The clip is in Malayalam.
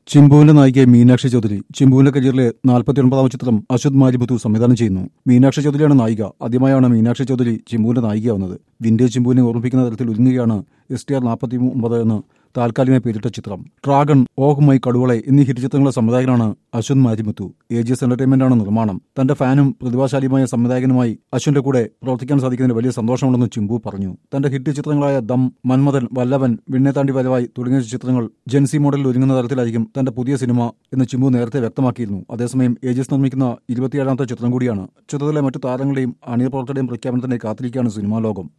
ചിമ്പുവിന്റെ നായിക മീനാക്ഷി ചൗധരി ചിമ്പുവിന്റെ കരിയറിലെ നാൽപ്പത്തി ഒൻപതാം ചിത്രം അശ്വത് മാരിബുത്തു സംവിധാനം ചെയ്യുന്നു മീനാക്ഷി ചൗധരിയാണ് നായിക ആദ്യമായാണ് മീനാക്ഷി ചൗധരി ചിമ്പുവിന്റെ നായികയാവുന്നത് വിന്റേജ് ചിമ്പുവിനെ ഓർമ്മിപ്പിക്കുന്ന തരത്തിൽ ഒരുങ്ങുകയാണ് എസ് ടി ആർ നാൽപ്പത്തി ഒമ്പത് എന്ന് താൽക്കാലികമായി പേരിട്ട ചിത്രം ഡ്രാഗൺ ഓഹ് മൈ കടുവളെ എന്നീ ഹിറ്റ് ചിത്രങ്ങളുടെ സംവിധായകനാണ് Ashwath Marimuthu A G S entertainment ആണ് നിർമ്മാണം തന്റെ ഫാനും പ്രതിഭാശാലിയുമായ സംവിധായകനുമായി അശ്വന്റെ കൂടെ പ്രവർത്തിക്കാൻ സാധിക്കുന്നതിന് വലിയ സന്തോഷമുണ്ടെന്ന് ചിമ്പു പറഞ്ഞു തന്റെ ഹിറ്റ് ചിത്രങ്ങളായ ദം മന്മഥൻ വല്ലവൻ വിണ്ണെ താണ്ടി വരവായി തുടങ്ങിയ ചിത്രങ്ങൾ ജെൻസി മോഡലിൽ ഒരുങ്ങുന്ന തരത്തിലായിരിക്കും തന്റെ പുതിയ സിനിമ എന്ന് ചിമ്പു നേരത്തെ വ്യക്തമാക്കിയിരുന്നു അതേസമയം എ ജി എസ് നിർമ്മിക്കുന്ന ഇരുപത്തിയേഴാമത്തെ ചിത്രം കൂടിയാണ് ചിത്രത്തിലെ മറ്റു താരങ്ങളുടെയും അണിയർ പ്രവർത്തകരുടെയും പ്രഖ്യാപനത്തിനായി കാത്തിരിക്കുകയാണ് സിനിമാ ലോകം